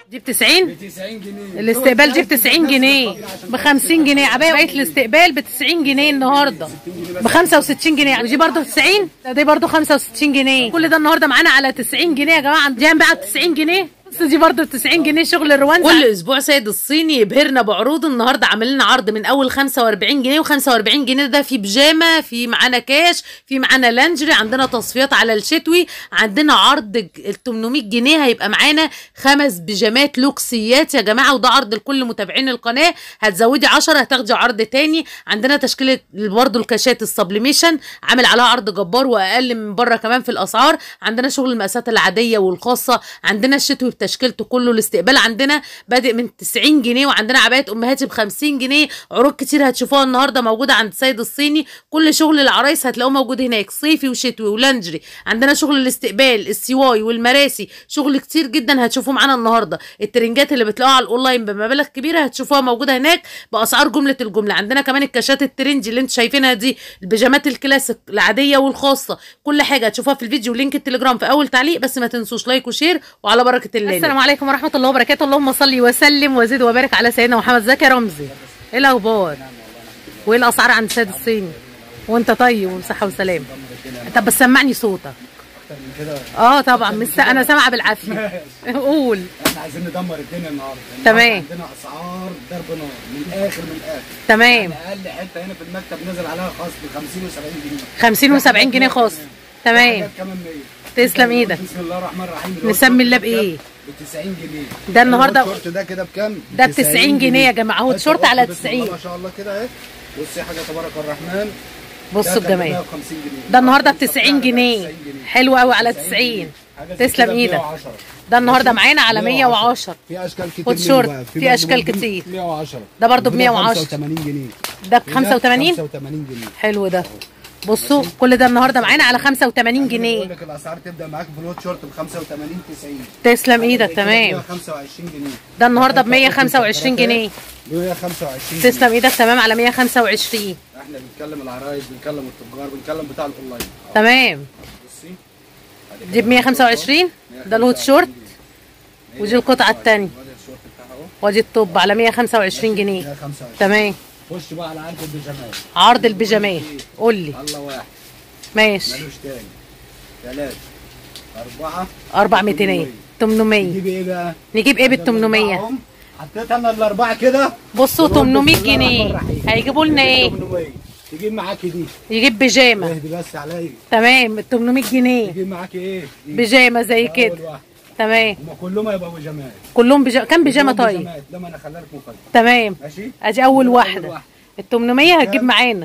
دي ب 90 ب 90 جنيه الاستقبال دي ب 90 جنيه ب 50 جنيه عبايه بقيت الاستقبال ب 90 جنيه النهارده ب 65 جنيه ودي برضه 90 لا دي برضه 65 جنيه كل ده النهارده معانا على 90 جنيه يا جماعه دي بقى ب 90 جنيه بس دي برضه ب 90 جنيه شغل الروان كل اسبوع سيد الصيني يبهرنا بعروض النهارده عامل لنا عرض من اول 45 جنيه و45 جنيه ده في بيجامه في معانا كاش في معانا لانجري عندنا تصفيات على الشتوي عندنا عرض ال 800 جنيه هيبقى معانا خمس بيجامات لوكسيات يا جماعه وده عرض لكل متابعين القناه هتزودي 10 هتاخدي عرض تاني عندنا تشكيله برضه الكاشات السبليميشن عامل عليها عرض جبار واقل من بره كمان في الاسعار عندنا شغل المقاسات العاديه والخاصه عندنا الشتوي بتشكيلته كله الاستقبال عندنا بادئ من 90 جنيه وعندنا عبايه امهاتي ب 50 جنيه عروض كتير هتشوفوها النهارده موجوده عند سيد الصيني كل شغل العرايس هتلاقوه موجود هناك صيفي وشتوي ولانجري عندنا شغل الاستقبال السواي والمراسي شغل كتير جدا هتشوفوه معانا النهارده الترنجات اللي بتلاقوها على الاونلاين بمبالغ كبيره هتشوفوها موجوده هناك باسعار جمله الجمله عندنا كمان الكاشات الترنج اللي انتوا شايفينها دي البيجامات الكلاسيك العاديه والخاصه كل حاجه هتشوفوها في الفيديو لينك التليجرام في اول تعليق بس ما تنسوش لايك وشير وعلى بركه الله السلام عليكم ورحمه الله وبركاته اللهم صل وسلم وزد وبارك على سيدنا محمد زكي رمزي ايه الاخبار وايه الاسعار عند سيد الصيني وانت طيب وبصحه وسلام طب بس سمعني صوتك اه طبعا مش انا سامعه بالعافيه قول احنا عايزين ندمر الدنيا النهارده تمام. عندنا اسعار ضرب نار من الاخر من الاخر تمام يعني اقل حته هنا في المكتب نزل عليها خصم 50 و70 جنيه 50 و70 جنيه خاص تمام حاجات كمان 100 تسلم ايدك بسم الله الرحمن الرحيم اللي هو نسمي الله الشورت بايه ب 90 جنيه ده النهارده الشورت ده كده بكام؟ ده ب 90 جنيه يا جماعه هو بس الشورت على بسم الله 90 ما شاء الله كده اهي بصي حاجه تبارك الرحمن بصوا ده كان الجمال 150 جنيه ده النهارده ب الشورت 90 ده جنيه 90 حلو قوي على 90 90 حاجة زي تسلم كده ب ايدك 110. ده النهارده ماشي؟ معانا على 110 في اشكال كتير خد منه شورت، بقى. في برضه أشكال ممكن كتير. 110 ده برضه ب وده 110. 85 جنيه ده ب 85 85 جنيه حلو ده بصوا كل ده النهارده معانا على 85 بقول جنيه لك الاسعار تبدا معاك في الهوت شورت ب 85 90 تسلم ايدك كده تمام 125 جنيه ده النهارده ب 125 جنيه 125 تسلم ايدك تمام على 125 احنا بنتكلم العرايس بنتكلم التجار بنتكلم بتاع الاونلاين تمام بصي دي ب 125 ده الهوت شورت ودي القطعه الثانيه وادي الشورت بتاعها اهو ودي التوب على 125 جنيه 125 تمام خش بقى على عرض البيجامات عرض البيجامات قول لي الله واحد ماشي ملوش تاني ثلاثة أربعة 4 200 800 نجيب ايه بقى؟ نجيب ايه بال 800 حطيت انا الأربعة كده بصوا ونقول 800 بسم الله جنيه الرحمن الرحيم. هيجيبوا لنا ايه 800 تجيب معاكي دي يجيب بيجامه اهدي بس عليا تمام ال 800 جنيه تجيب معاكي ايه؟ دي. بيجامه زي أول كده واحدة. تمام هما كلهم هيبقوا بيجامات كلهم بيجامه كام بيجامه كلهم طيب بيجامات. لما انا اخليها لك مفاجأة تمام ماشي؟ ادي اول أول واحده واحدة. ال 800 هتجيب معانا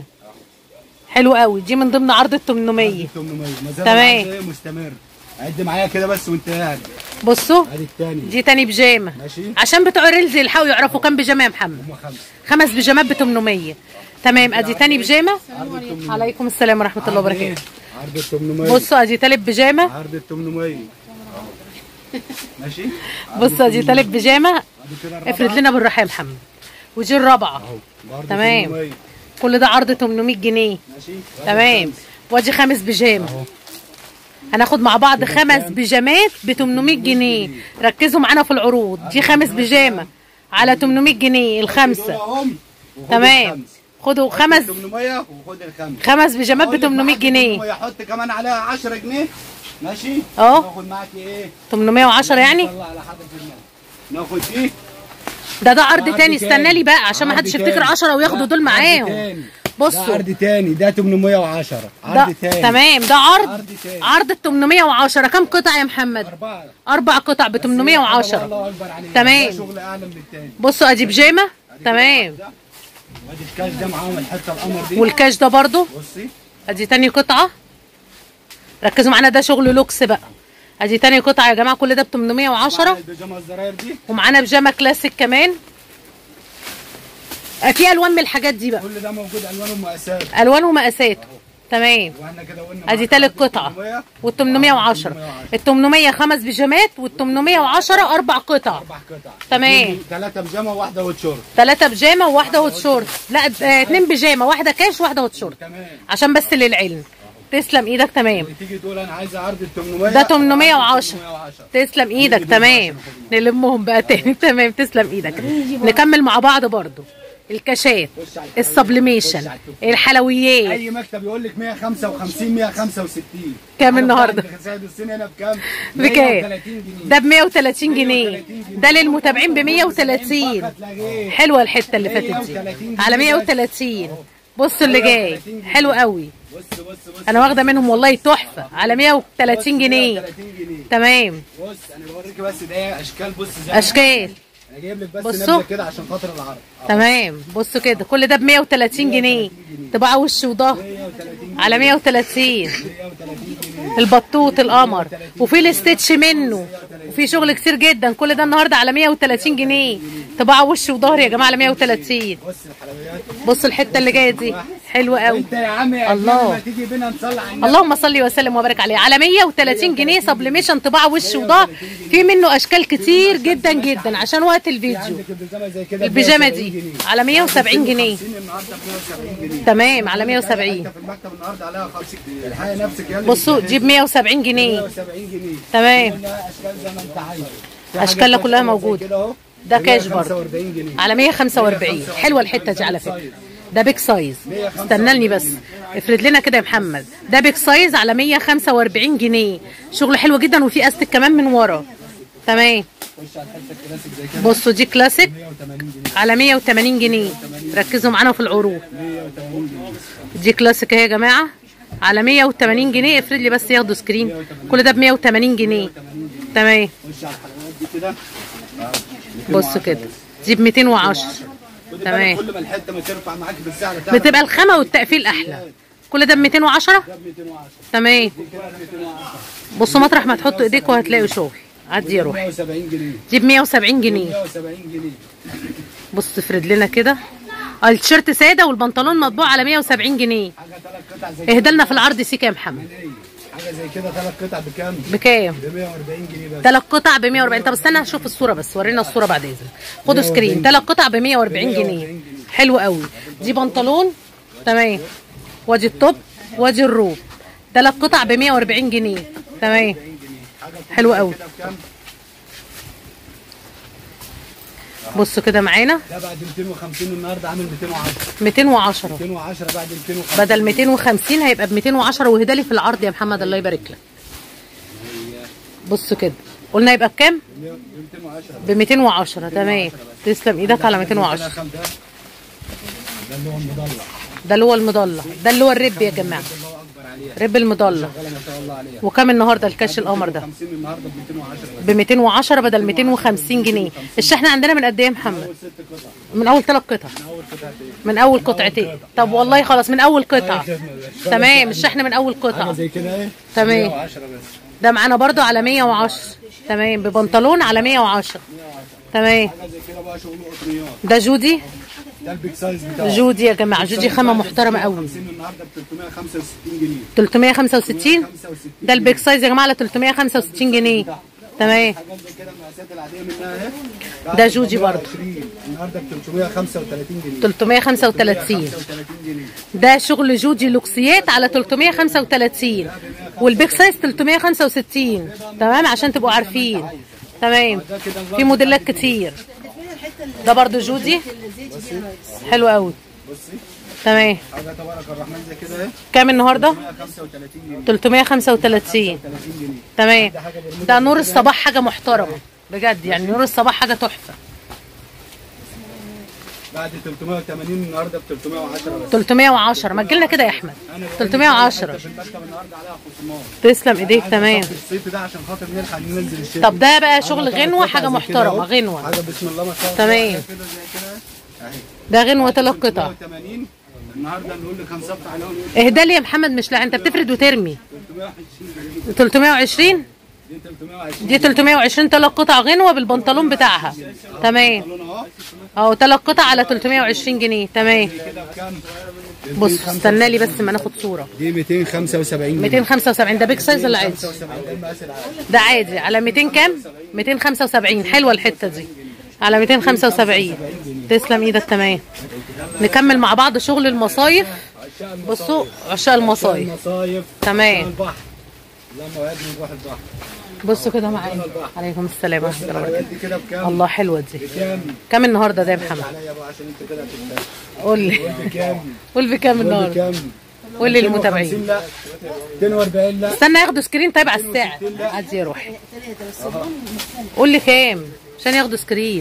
حلو قوي دي من ضمن عرض ال 800 800 ما زال تمام. العرض إيه مستمر عد معايا كده بس وانت قاعد بصوا ادي الثاني دي تاني بيجامه ماشي عشان بتوع ريلز يلحقوا يعرفوا كام بيجامه يا محمد هما خمسة خمس بيجامات ب 800 تمام ادي تاني بيجامه عرض ال 800 عليكم السلام ورحمه الله عرض إيه؟ وبركاته عرض ال 800 بصوا ادي تالت بيجامه عرض ال 800 ماشي بصوا ادي تالت بيجامه بعد كده الرابعة. افرد لنا بالراحه يا محمد ودي الرابعه اهو برضه تمام. 800. كل ده عرض 800 جنيه ماشي تمام وادي خامس بيجامه اهو هناخد مع بعض خمس بيجامات ب 800 جنيه ركزوا معانا في العروض دي خمس بيجامه على 800 جنيه الخمسه دول وخد تمام الخمس. خدوا خد خمس 800 وخد الخمس خمس بيجامات ب أقول لك 800 معاك جنيه 800 حط كمان عليها 10 جنيه ماشي أهو. ناخد معاكي ايه 810 يعني نطلع على حد في المال. ناخد دي ده ده عرض عرض تاني تاني. استنى لي بقى عشان ما عرض حدش يفتكر تاني. 10 وياخدوا لا، دول عرض معاهم تاني. ده بصوا عرض تاني ده 810 ده عرض تاني تمام ده عرض عرض تاني. عرض ال 810 كام قطعه يا محمد أربعة اربع قطع ب 810 الله أكبر عليك تمام. ده شغل أعلى من التاني بصوا ادي بيجامه تمام ده. وادي الكاش ده معاهم الحتة القمر دي والكاش ده برضو بصي ادي تاني قطعه ركزوا معانا ده شغل لوكس بقى ادي تاني قطعه يا جماعه كل ده ب 810 معانا البيجامة الزراير دي ومعانا بيجامه كلاسيك كمان آه، في الوان من الحاجات دي بقى كل ده موجود ألوان ومقاسات الوان ومقاسات تمام واحنا كده قلنا ادي معاك تالت عرض قطعه 800 وال 810 ال 800 خمس بيجامات وال 810 اربع قطع أربع قطع تمام. ثلاثة بيجامة وواحدة هوت شورت ثلاثة بيجامة وواحدة هوت شورت لا آه، اتنين بيجامة واحدة كاش واحدة هوت شورت تمام عشان بس للعلم تسلم ايدك تمام تيجي تقول انا عايز عرض ال 800 ده 810 810 تسلم ايدك تمام نلمهم بقى تاني تمام تسلم ايدك نكمل مع بعض برضو الكاشات السبليميشن الحلويات اي مكتب يقول لك 155 165 كام أنا النهاردة؟ بتاع سيد الصين هنا بكام؟ بكام 130 جنيه ده ب 130 جنيه ده للمتابعين ب 130 فقط لا غير. حلوه الحته اللي فاتت دي على 130 بصوا اللي جاي حلو قوي بص بص بص انا واخده منهم والله تحفه على 130 جنيه 130 جنيه تمام بص انا بوريك بس ده اشكال بص زي اشكال انا جايب لك بس بصوا. نبذه كده عشان خاطر العرض أهو. تمام بصوا كده كل ده ب 130 جنيه طباعه وش وظهر 130 على 130 130 جنيه البطوط القمر وفي الاستيتش منه وفي شغل كتير جدا كل ده النهارده على 130 جنيه طباعه وش وظهر يا جماعه على 130 بص الحلويات بصوا الحته اللي جايه دي حلوه قوي انت يا عم يا الله. الله ما تيجي بينا نصلي على النبي اللهم صل وسلم وبارك عليه على 130 جنيه سبليميشن طباعه وش وظهر في منه اشكال كتير جدا جدا عشان وقت الفيديو عندك البيجامه زي كده البيجامه 170 دي جنيه. على 170 جنيه 50 النهارده ب 170 جنيه تمام على 170 انت في المكتب النهارده عليها 50 الحقيقه نفسك يلا بصوا دي ب 170 جنيه 170 جنيه تمام كلها اشكال زي ما انت عايز في أشكالها حاجات كلها زي موجودة. كده اهو ده ب كاش برضه. 145 جنيه على 145 حلوه الحته دي على فكره ده بيك سايز استناني بس افرد لنا كده يا محمد ده بيك سايز على 145 جنيه شغل حلو جدا وفي استك كمان من ورا تمام خش على الحته الكلاسيك زي كده بصوا دي كلاسيك 180 جنيه على 180 جنيه ركزوا معانا في العروض 180 جنيه دي كلاسيك اهي يا جماعه على 180 جنيه افرد لي بس ياخدوا سكرين كل ده ب 180 جنيه تمام خش على الحلويات دي كده بصوا كده دي ب 210 خد تمام. بالك كل ما الحته ما ترفع معاك بالسعر تعرف بتبقى الخامه والتقفيل احلى كل ده ب 210 ده ب 210 تمام دي كده ب 210 بصوا مطرح ما تحطوا ايديكوا هتلاقوا شغل عدي يا روحي 170 جنيه دي ب 170 جنيه 170 جنيه بص افرد لنا كده آه، التيشيرت ساده والبنطلون مطبوع على 170 جنيه حاجه ثلاث قطع زي اهدى لنا في العرض سيكا يا محمد كده حاجه زي كده ثلاث قطع بكام؟ بكام ب 140 جنيه بس ثلاث قطع ب 140 طب استنى هشوف الصوره بس ورينا الصوره بعد اذنك خدوا سكرين ثلاث قطع ب 140 جنيه حلو قوي دي بنطلون تمام وادي التوب وادي الروب ثلاث قطع ب 140 جنيه تمام حلو قوي كده بكام؟ بصوا كده معانا ده بعد 250 النهارده عامل 210 210 210 بعد 250 بدل 250 هيبقى ب 210 وهدالي في العرض يا محمد الله يبارك لك بصوا كده قلنا يبقى بكام 210 ب 210 تمام تسلم ايدك على 210 ده ده اللي هو المضلع ده اللي هو المضلع ده اللي هو الرب يا جماعه اللي هو اكبر عليها رب المضلع شغاله ما شاء الله عليها وكام النهارده الكاش القمر ده 50 النهارده ب 210 بس ب 210 بدل 250 جنيه الشحن عندنا من قد ايه يا محمد اول ست قطع من اول ثلاث قطع اول قطعتين من اول قطعتين طب والله خلاص من اول قطعه خدمة يا باشا. تمام الشحن من اول حاجه قطعه زي كده ايه تمام 110 بس ده معانا برضو على 110 تمام ببنطلون على 110 تمام حاجه زي كده بقى شغل قطنيات ده جودي ده البيج سايز بتاعه جودي يا جماعه جودي خامه محترمه قوي 50 النهارده ب 365 جنيه 365 65 ده البيج سايز يا جماعه على 365 جنيه تمام حاجات زي كده المقاسات العاديه منها اهي ده جوجي برضه. 320. النهارده ب 335 جنيه 335 35 جنيه ده شغل جودي لوكسيات على 335 والبيج سايز 365 تمام عشان تبقوا عارفين تمام ده كده في موديلات كتير ده برضو جودي حلو قوي بصي تمام حاجه تبارك الرحمن زي كده اهي كام النهارده 135 جنيه 335 30 جنيه تمام ده نور الصباح حاجه محترمه بجد يعني نور الصباح حاجه تحفه بعد 380 النهارده ب 310 بس 310 ما تجيلنا كده يا احمد 310 في المكتب النهارده عليها خصومات تسلم ايديك تمام في الصيف ده عشان خاطر نلحق ننزل الشتاء طب ده بقى شغل حاجة غنوه قطع حاجه زي كده محترمه أهو. غنوه حاجه بسم الله ما شاء الله تمام. كده زي كده اهي ده غنوه ثلاث قطع 380 النهارده نقول لك هنصفح عليهم نقول اهدى لي يا محمد مش لا انت بتفرد وترمي 320 جنيه 320 دي 320 دي 320 ثلاث قطع غنوه بالبنطلون بتاعها تمام لون اهو اهو ثلاث قطع على 320 جنيه تمام كده بكام؟ بص استنى لي بس ما ناخد صوره دي 275 جنيه 275 ده بيج سايز ولا عادي 75 ده المقاس العادي ده عادي على 200 كام 275 حلوه الحته دي على 275 تسلم ايدك تمام نكمل مع بعض شغل المصايف عشاق المصايف. بصوا عشاق المصايف المصايف تمام. عشاق البحر لما وعدنا نروح البحر بصوا كده معانا عليكم السلام ورحمه الله الحلويات وبركاته دي كده بكام؟ الله حلوه دي بكام؟ كام النهارده ده يا محمد عليا بقى عشان انت كده هتتفق قول لي بكام؟ قول بكام النهارده بكام؟ قول لي المتابعين 250 لا 240 لا استنى ياخدوا سكرين طيب على الساعه عادي يا روحي قول لي كام عشان ياخدوا سكرين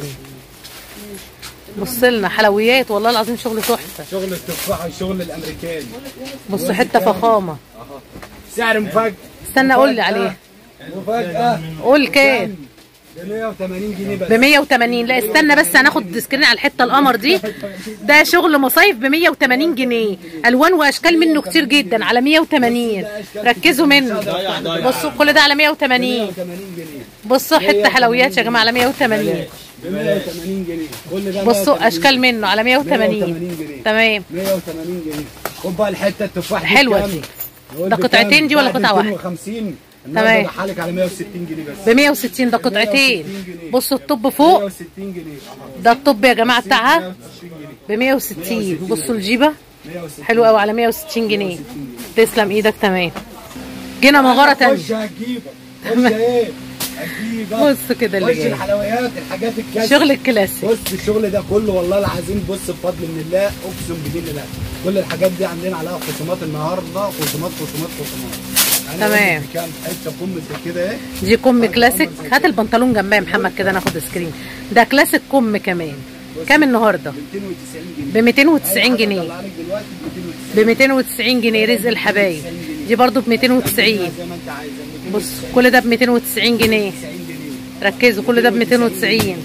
بص لنا حلويات والله العظيم شغل تحفه شغل التفاح والشغل الامريكاني بص حته فخامه سعر مفاجأة استنى قول لي عليه مفاجأة قول كام ب 180 جنيه بس ب 180 لا استنى بس هناخد سكرين على الحته القمر دي ده شغل مصايف ب 180 جنيه الوان واشكال منه كتير جدا على 180 ركزوا منه بصوا كل ده على 180 180 جنيه بصوا حته حلويات يا جماعه على 180 ب 180 جنيه كل ده بصوا 180 اشكال منه على 180 180 جنيه. تمام 180 جنيه خد بقى الحته التفاح دي حلوة بكام؟ دي. نقول ده بكام؟ قطعتين دي ولا بعد قطعة واحدة؟ 250 تمام. النهارده بحالك على 160 جنيه بس ب 160 ده قطعتين بصوا الطب فوق 160 جنيه ده الطب يا جماعه بتاعها 160 جنيه ب 160 بصوا الجيبه 160 حلو قوي على 160 جنيه تسلم ايدك تمام جينا مغاره خش تانية هتجيبك خش ايه هتجيبك بص كده اللي خش جاي الحلويات الحاجات الكاس شغل الكلاسيك بص الشغل ده كله والله العظيم بص بفضل من الله اقسم بدين الله كل الحاجات دي عاملين عليها خصومات النهارده خصومات خصومات خصومات أنا تمام. قلت كام حته كم زي كده ايه دي كم كلاسيك هات البنطلون جنبها يا محمد كده ناخد سكرين ده كلاسيك كم كمان كام النهارده 290 جنيه ب 290 جنيه طلع لك دلوقتي ب 290 ب 290 جنيه رزق الحبايب دي برضو ب 290 زي ما انت عايز بص كل ده ب 290 جنيه 290 جنيه ركزوا كل ده ب 290 290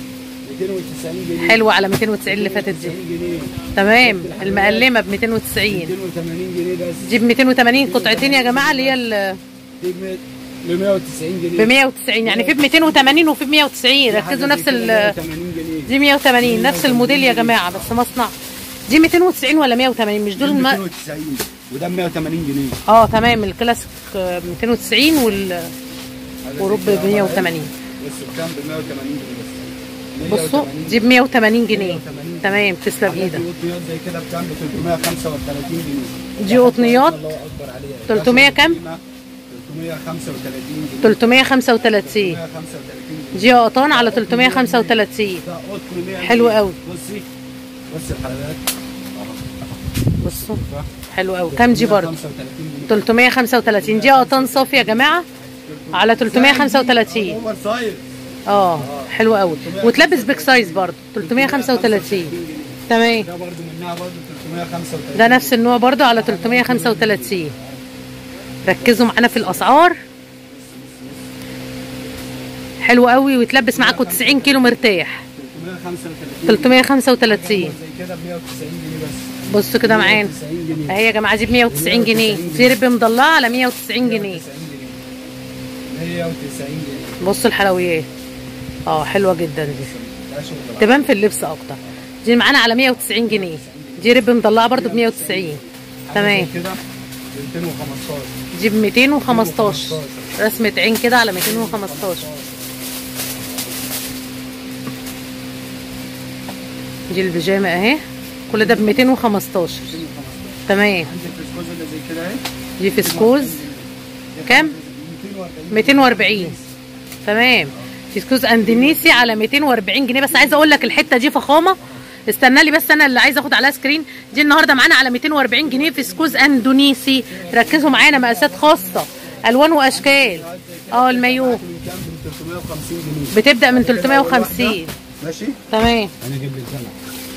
جنيه حلوه على 290 اللي فاتت دي 290 جنيه تمام المقلمه ب 290 280 جنيه بس دي ب 280 قطعتين يا جماعه اللي هي ال- دي ب 190 جنيه ب 190 يعني في ب 280 وفي ب 190 ركزوا نفس ال 180 جنيه دي 180 نفس الموديل يا جماعه بس مصنع دي 290 ولا 180 مش دول الم... 290 وده ب 180 جنيه اه تمام الكلاسيك آه، 290 وال ورب ب 180 بس بكام ب 180 جنيه بس بصوا دي ب 180 جنيه تمام تسلم دي ايدك قطنيات زي كده بكام ب 335 جنيه دي قطنيات الله اكبر عليها 300 كام؟ 335 جنيه 335 335 جنيه دي قطان على 335 ده قطن 100 حلو جنيه. قوي. بصي بصي الحلويات بصوا حلو قوي كام دي برضه 335 جنيه 335 دي قطان صافي يا جماعه على 335 اوفر سايز اه حلو قوي وتلبس بيك سايز برضه 335 تمام ده برضه منها برضه 335 ده نفس النوع برضه على 335 ركزوا معانا في الاسعار حلو قوي ويتلبس معاكم 90 كيلو مرتاح 335 335 زي كده ب 190 جنيه بس بصوا كده معانا 90 جنيه اهي يا جماعه دي ب 190 جنيه في رب مضلعه على 190 جنيه 190 جنيه 190 جنيه بصوا الحلويات اه حلوه جدا دي ده شغل تبان في اللبس اكتر دي معانا على 190 جنيه دي رب مضلعه برضو ب 190 تمام كده ب 215 دي ب 215 رسمه عين كده على 215 دي البيجامه اهي كل ده ب 215 تمام عندك الفسكوز اللي زي كده اهي دي فسكوز كام 240 240 تمام فسكوز اندونيسي على 240 جنيه بس عايزه اقول لك الحته دي فخامه استنى لي بس انا اللي عايزه اخد عليها سكرين دي النهارده معانا على 240 جنيه فسكوز اندونيسي ركزوا معانا مقاسات خاصه الوان واشكال اه المايو من كام من 350 جنيه بتبدا من 350 ماشي تمام انا اجيب لك زنقه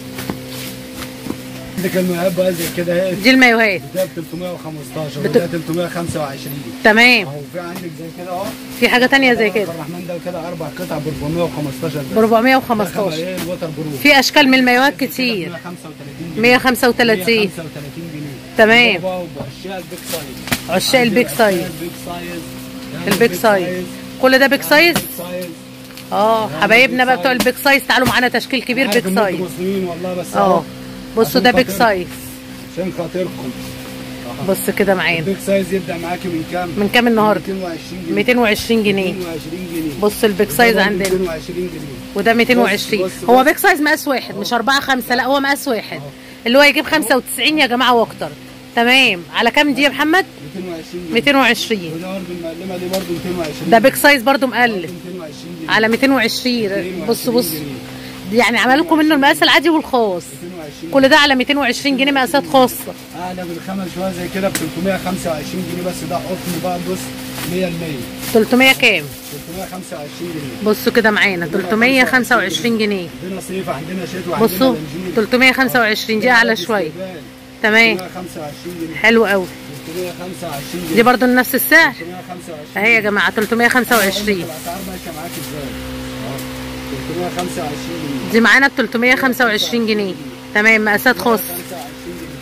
عندك المقاب بقى زي كده اهي دي المايوهات ده ب 315 بت- وده 325 تمام اهو في عندك زي كده اهو في حاجه تانية زي كده الرحمن ده كده اربع قطع ب 415 ب بس 415 ايه الوتر بروف في اشكال من المايوهات كتير 135 جنيه 135 135 جنيه تمام. ده بقى واشياء البيك سايز عشاق البيك سايز البيك سايز البيك سايز كل ده بيك سايز بيك سايز اه حبايبنا بقى بتوع البيك سايز تعالوا معانا تشكيل كبير عارف بيك إن انتوا سايز مسلمين والله بس اه أهو، بصوا ده عشان بيك خاطر- سايز عشان خاطركم بص كده معانا البيك سايز يبدا معاكي من كام؟ من كام النهارده 220 جنيه 220 جنيه 220 جنيه بص البيك سايز ده برضه عندنا 220 جنيه وده 220 بص- بص- هو بص. بيك سايز مقاس واحد مش 4 5 لا هو مقاس واحد اللي هو يجيب 95 يا جماعه واكتر تمام على كام دي يا محمد 220 جنيه 220 وده برضه المقلمه دي برضه 220 ده بيج سايز برضو مقلب 220 جنيه على 220 بص بص يعني عمل لكم منه المقاس العادي والخاص 220 كل ده على 220 جنيه مقاسات خاصه اعلى بالخمس شويه زي كده ب 325 جنيه بس ده قطن بقى بص 100% 300 كام 325 جنيه بصوا كده معانا 325 جنيه عندنا صيف عندنا شتوى عندنا بصوا بنزين 325 دي اعلى شويه تمام 325 جنيه حلو قوي 325 دي جنيه برضو نفس السعر 325 اهي يا جماعه 325 الاسعار ماشيه معاك ازاي اه 325 جنيه دي معانا ب 325 جنيه تمام مقاسات خاصه 25 جنيه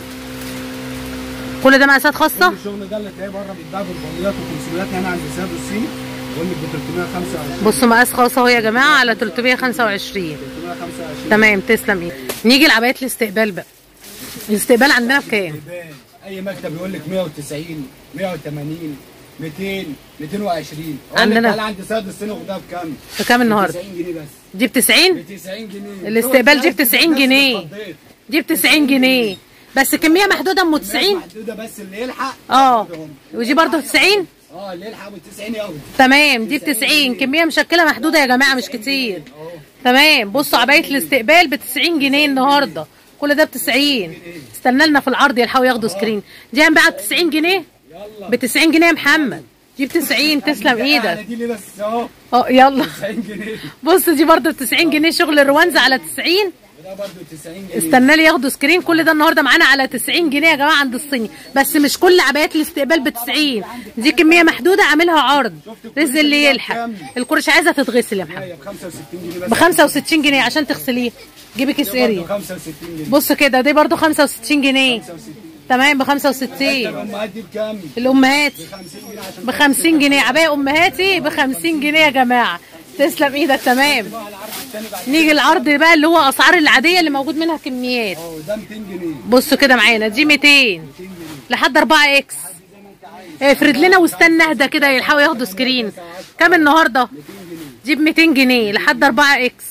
كل ده مقاسات خاصه كل الشغل ده اللي تلاقيه بره بيتباع ب 400 و500 هنا عند سيد الصين بقول لك ب 325 بصوا مقاس خاص اهو يا جماعه على 325 325 تمام تسلم ايدك نيجي لعبايات الاستقبال بقى الاستقبال عندنا بكام يبان. اي مكتب يقول لك 190 180 200 220 أقول عندنا- لك تعالى عند سيد الصين وخدها بكام؟ بكام النهارده 90 جنيه بس دي ب 90 ب 90 جنيه الاستقبال دي ب 90 جنيه. اتفضلت. دي ب 90 جنيه بس كميه محدوده ام 90 محدوده بس اللي يلحق اه ياخدهم. ودي برضو 90 اه اللي يلحق ب 90 ياخد تمام دي ب 90 كميه مشكله محدوده يا جماعه مش كتير تمام بصوا عبايه الاستقبال ب 90 جنيه النهارده كل ده ب 90 استنى لنا في العرض يلحقوا ياخدوا سكرين دي هنبيعها ب 90 جنيه ب 90 جنيه يا محمد دي ب 90 تسلم على ايدك دي ليه بس اهو اه يلا 90 جنيه بص دي برضه ب 90 جنيه شغل الروانزه على 90 وده برضه 90 جنيه استنى لي ياخدوا سكرين كل ده النهارده معانا على 90 جنيه يا جماعه عند الصيني بس مش كل عبايات الاستقبال ب 90 دي كميه محدوده عاملها عرض رزق اللي يلحق الكرش عايزه تتغسل يا محمد هي ب 65 جنيه بس ب 65 جنيه عشان تغسليه جيبي كيس برضه اريا 65 جنيه بص كده دي برضو 65 جنيه 65 تمام ب 65 الامهات دي بكام؟ الامهات 50 جنيه عشان ب 50 جنيه عبايه امهاتي ب 50 جنيه يا جماعه تسلم ايدك تمام بقى العرض الثاني بعد نيجي العرض بقى اللي هو اسعار العاديه اللي موجود منها كميات اه ده 200 جنيه بصوا كده معانا دي 200 لحد 4 اكس افرد لنا واستنى اهدى كده يلحقوا ياخدوا سكرين كام النهارده دي ب 200 جنيه لحد 4 اكس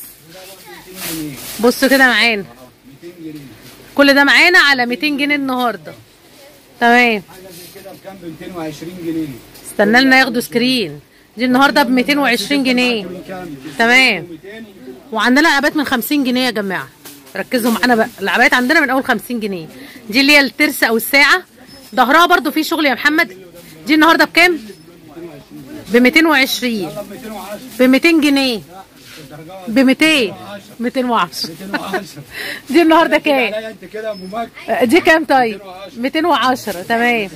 بصوا كده معانا 200 جنيه كل ده معانا على 200 جنيه النهارده تمام حاجه زي كده بكام ب 220 جنيه استنى لنا ياخدوا سكرين دي النهارده ب 220 جنيه بكام؟ تمام 200 وعندنا لعبات من 50 جنيه يا جماعه ركزوا معانا بقى اللعبات عندنا من اول 50 جنيه دي اللي هي الترس او الساعه ظهرها برضو فيه شغل يا محمد دي النهارده بكام ب 220 يلا ب 210 ب 200 جنيه الدرجات ب 200 210 210 دي النهارده كام عليا انت كده يا ابو مكي دي كام طيب 210 تمام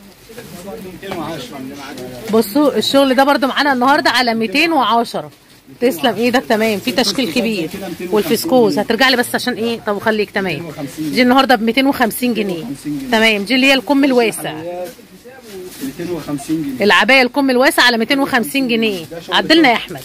210 اللي معاك بصوا الشغل ده برضو معانا النهارده على 210 تسلم ايدك تمام في تشكيل كبير والفسكوز هترجع لي بس عشان ايه طب خليك تمام دي النهارده ب 250 جنيه تمام دي اللي هي الكم الواسع 250 جنيه العبايه الكم الواسع على 250 جنيه عدلنا يا احمد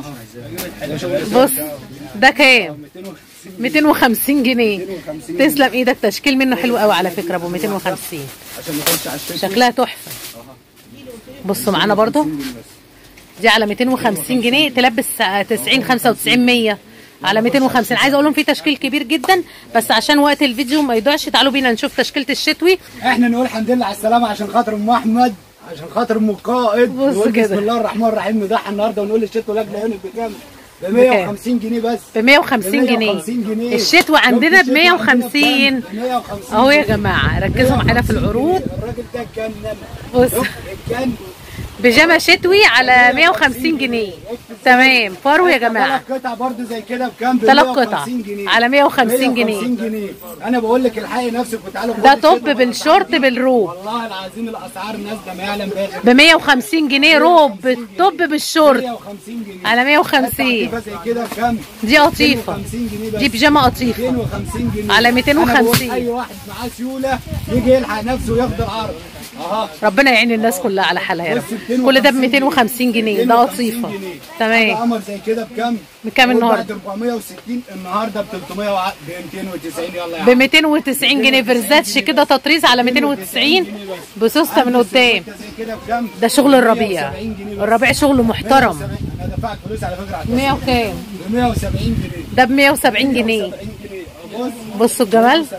بص ده كام 250 جنيه تسلم ايدك تشكيل منه حلو قوي على فكره ابو 250 عشان ما تخش على الشتا شكلها تحفه بصوا معانا برضو دي على 250 جنيه تلبس 90 95 100 على 250 عايزه اقول لهم في تشكيل كبير جدا بس عشان وقت الفيديو ما يضيعش تعالوا بينا نشوف تشكيله الشتوي احنا نقول الحمد لله على السلامه عشان خاطر ام احمد عشان خاطر ام القائد بص نقول كده. بسم الله الرحمن الرحيم نضحي النهارده ونقول الشتوى ولاد العيون بكام ب 150 جنيه بس ب 150 جنيه 150 جنيه الشتوى عندنا ب شفت الشتوى عندنا 150 بكام؟ ب 150 اهو يا جنيه. جماعه ركزوا معانا في العروض الراجل ده اتجنن بص. شوف، اتجنن بيجامه شتوي على 150 جنيه تمام فرو يا جماعه ثلاث قطع برضه زي كده بكام ب ثلاث 150 قطع جنيه على 150 جنيه. 150 جنيه انا بقول لك الحقي نفسك وتعالوا ده خدوا توب الشتوى بالشورت 150. بالروب والله العظيم الاسعار نازله ما يعلم بها ب 150 جنيه روب بالتوب بالشورت 150 جنيه على 150 قطعة زي كده بكام دي قطيفه 250 جنيه بس دي بيجامه قطيفه 250 جنيه على 250. أنا بقول اي واحد معاه سيوله يجي يلحق نفسه وياخد العرض اها ربنا يعين الناس كلها على حالها يا بص رب كل ده ب 250 جنيه ده 250 قطيفه جنيه. حاجة تمام قمر زي كده بكام؟ بكام قول النهاردة؟ بعد 460 النهارده ب 300 وع- ب 290 يلا يا ب عم 290 جنيه فرزاتش كده تطريز على 290 بسوسته من قدام زي كده بكام؟ ده شغل الربيع 170 جنيه بس. الربيع شغله محترم 170 انا دفعت فلوس على فكره على 100 وكام ب 170 جنيه ده ب 170 جنيه 170 جنيه بص بصوا الجمال 170 جنيه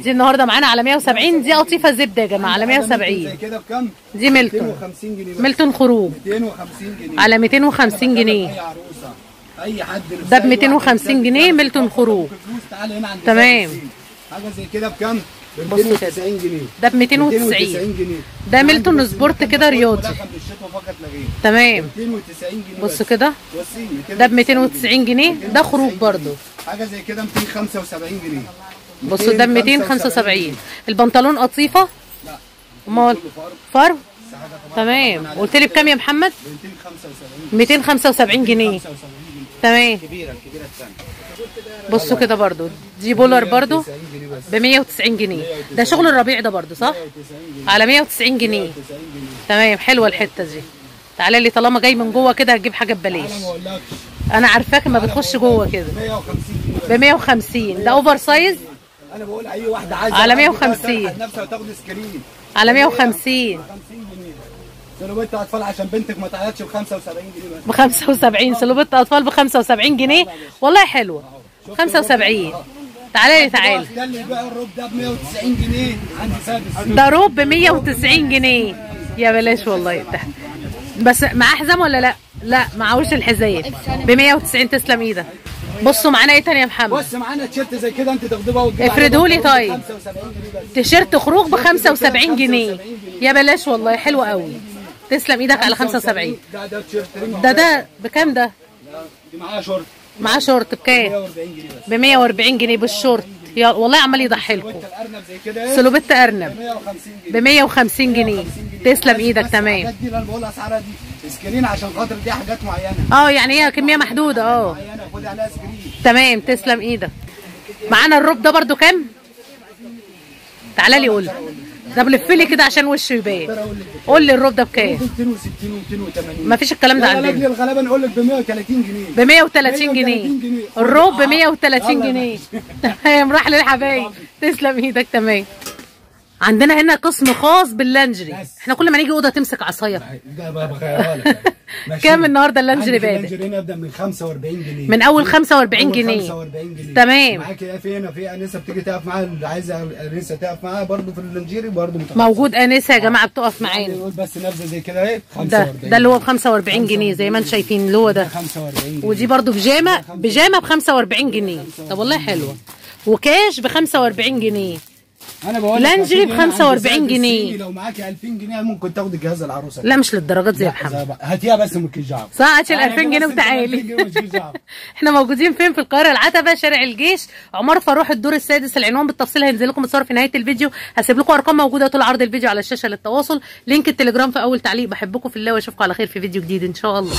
دي النهارده معانا على 170 دي قطيفه زبده يا جماعه على زي 170 كده بكام؟ دي ميلتون 250 جنيه بس. ميلتون خروج 250 جنيه على 250 جنيه اي عروسه اي حد نفسها ده ب أي واحد 250 نفسها جنيه تتجوز ميلتون وتاخد خروج. فلوس تعالى هنا عند تمام. سيد السين. حاجه زي كده بكام؟ ب بص كده. 290 جنيه ده ب 290 جنيه ده ميلتون عندي بس سبورت المكان كده ده رياضي. مدخل بالشتوى فقط لا غير تمام 290 جنيه بص بس. كده بصي ده ب 290 جنيه ده خروج برضو حاجه زي كده 275 جنيه بصوا ده ب 275 البنطلون قطيفه لا امال كله فرق فرو بس حاجه طبعا تمام قلت لي بكام يا محمد ب 275 275 جنيه 75 جنيه تمام كبيره الكبيره الثانيه بصوا كده برضو دي بولر برضو 90 جنيه بس ب 190 جنيه ده شغل الربيع ده برضو صح 90 جنيه على 190 جنيه 90 جنيه تمام حلوه الحته دي تعالى لي طالما جاي من جوه كده هتجيب حاجه ببلاش انا ما اقولكش انا عارفاك ما بتخش جوه كده 150 جنيه ب 150 ده اوفر سايز انا بقول اي واحده عايزه على تاخد 150. تلحق نفسها وتاخد سكرين على 150 50 جنيه سلوبيت اطفال عشان بنتك ما تعيطش ب 75 جنيه بس ب 75 سلوبات اطفال ب 75 جنيه والله حلوه 75 تعالى لي تعالى ده اللي بيبيع الروب ده ب 190 جنيه عند سادس ده روب ب 190 جنيه يا بلاش والله ده بس معاه حزام ولا لا؟ لا معهوش الحزام ب 190 تسلم ايدك بصوا معانا ايه تاني يا محمد؟ بص معانا تيشيرت زي كده انت تاخديه بقى وتجيب افردهولي عليه طيب. 75 جنيه بس تيشيرت خروج ب 75 جنيه يا بلاش والله حلو قوي تسلم ايدك على 75 ده ده تيشيرت رينج ده ده بكام ده؟ دي معاها شورت معاه شورت بكام؟ 140 جنيه بس ب 140 جنيه بالشورت يا والله عمال يضحي لكم وانت الارنب زي كده ايه سلوبيت ارنب 150 جنيه ب 150 جنيه تسلم ايدك بس تمام الحاجات دي اللي انا بقول اسعارها دي سكرين عشان خاطر دي حاجات معينه اه يعني هي كميه محدوده اه معينه خدي عليها سكرين تمام تسلم ايدك معانا الروب ده برضو كام تعالى لي قول طب لف لي كده عشان وشه يبان قول لي الروب ده بكام 260 و280 ما فيش الكلام ده لا لا عندنا لاجل الغلابه نقول لك ب 130 جنيه ب 130 جنيه الروب ب 130 جنيه تمام راح للحبايب تسلم ايدك تمام عندنا هنا قسم خاص باللانجري بس. احنا كل ما نيجي اوضه تمسك عصايه ده بقى بخيرها لك ماشي. كام النهارده اللانجري عندك بادئ اللانجري هنا يبدا من 45 جنيه من اول 45 أول جنيه 45 جنيه تمام. معاك ايه في هنا في انسه بتيجي تقف معاها اللي عايزه انسه تقف معاها برضه في اللانجيري برضه متخصص. موجود انسه يا جماعه بتقف معانا نقول بس نبذه زي كده ايه ده 45 ده اللي هو ب 45 جنيه زي ما انتم شايفين اللي هو ده 45 جنيه ودي برضو بيجامه بيجامه ب 45 جنيه طب والله حلوه وكاش ب 45 جنيه انا بقول لك لانجري هتيجي هنا عند 45 سعد جنيه. السيني لو معاكي 2000 جنيه ممكن تاخدي جهاز العروسه لا مش للدرجات دي يا محمد هاتيها بس مالكيش دعوه صح هاتي ال أنا 2000 جنيه بس أنت 2000 وتعالي جنيه مالكيش دعوة. احنا موجودين فين في القاهره العتبه شارع الجيش عمار فاروح الدور السادس العنوان بالتفصيل هينزل لكم الصور في نهايه الفيديو هسيب لكم ارقام موجوده طول عرض الفيديو على الشاشه للتواصل لينك التليجرام في اول تعليق بحبكم في الله واشوفكم على خير في فيديو جديد ان شاء الله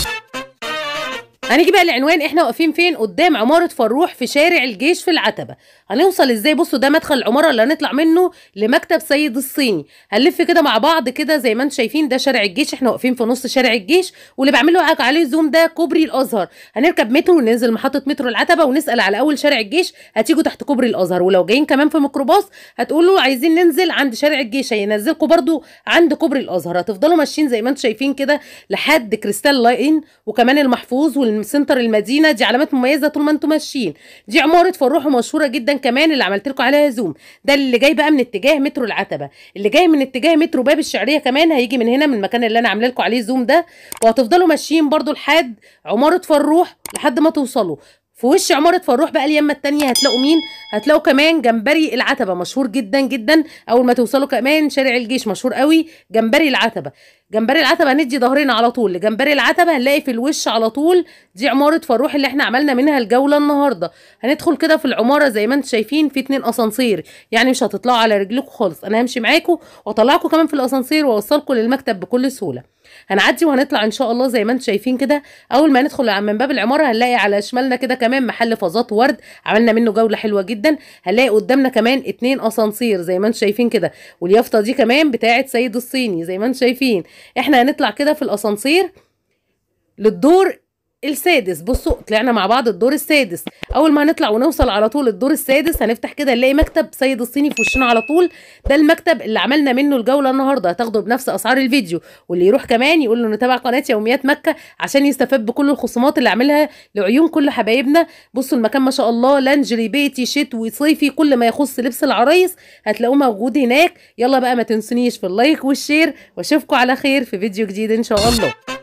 هنيجي بقى العنوان احنا واقفين فين قدام عماره فروح في شارع الجيش في العتبه هنوصل ازاي بصوا ده مدخل العماره اللي هنطلع منه لمكتب سيد الصيني هنلف كده مع بعض كده زي ما انتم شايفين ده شارع الجيش احنا واقفين في نص شارع الجيش واللي بعمل له عليه زوم ده كوبري الازهر هنركب مترو وننزل محطه مترو العتبه ونسال على اول شارع الجيش هتيجوا تحت كوبري الازهر ولو جايين كمان في ميكروباص هتقولوا عايزين ننزل عند شارع الجيش هينزلكم برضو عند كوبري الازهر هتفضلوا ماشيين زي ما انتم شايفين كده لحد كريستال لاين وكمان المحفوظ والسنتر المدينه دي علامات مميزه طول ما انتم ماشيين دي عماره فروح مشهوره جدا كمان اللي عملت لكم عليها زوم ده اللي جاي بقى من اتجاه مترو العتبه اللي جاي من اتجاه مترو باب الشعريه كمان هيجي من هنا من المكان اللي انا عامله لكم عليه زوم ده وهتفضلوا ماشيين برضو لحد عماره فروح لحد ما توصلوا في وش عمارة فروح بقى اليمة التانية هتلاقوا مين؟ هتلاقوا كمان جمبري العتبة مشهور جدا جدا أول ما توصلوا كمان شارع الجيش مشهور قوي جمبري العتبة جمبري العتبة هندي ظهرنا على طول لجمبري العتبة هنلاقي في الوش على طول دي عمارة فروح اللي احنا عملنا منها الجولة النهاردة هندخل كده في العمارة زي ما انتم شايفين في اتنين اسانسير يعني مش هتطلعوا على رجلكم خالص انا همشي معاكم واطلعكم كمان في الاسانسير واوصلكم للمكتب بكل سهولة هنعدي وهنطلع ان شاء الله زي ما انتم شايفين كده اول ما ندخل من باب العماره هنلاقي على شمالنا كده كمان محل فازات ورد عملنا منه جوله حلوه جدا هنلاقي قدامنا كمان اتنين اسانسير زي ما انتم شايفين كده واليافطه دي كمان بتاعه سيد الصيني زي ما انتم شايفين احنا هنطلع كده في الاسانسير للدور السادس بصوا طلعنا مع بعض الدور السادس اول ما هنطلع ونوصل على طول الدور السادس هنفتح كده نلاقي مكتب سيد الصيني في وشنا على طول ده المكتب اللي عملنا منه الجوله النهارده هتاخده بنفس اسعار الفيديو واللي يروح كمان يقول له نتابع قناه يوميات مكه عشان يستفاد بكل الخصومات اللي عاملها لعيون كل حبايبنا بصوا المكان ما شاء الله لانجري بيتي شتوي صيفي كل ما يخص لبس العرايس هتلاقوه موجود هناك يلا بقى ما تنسونيش في اللايك والشير واشوفكم على خير في فيديو جديد ان شاء الله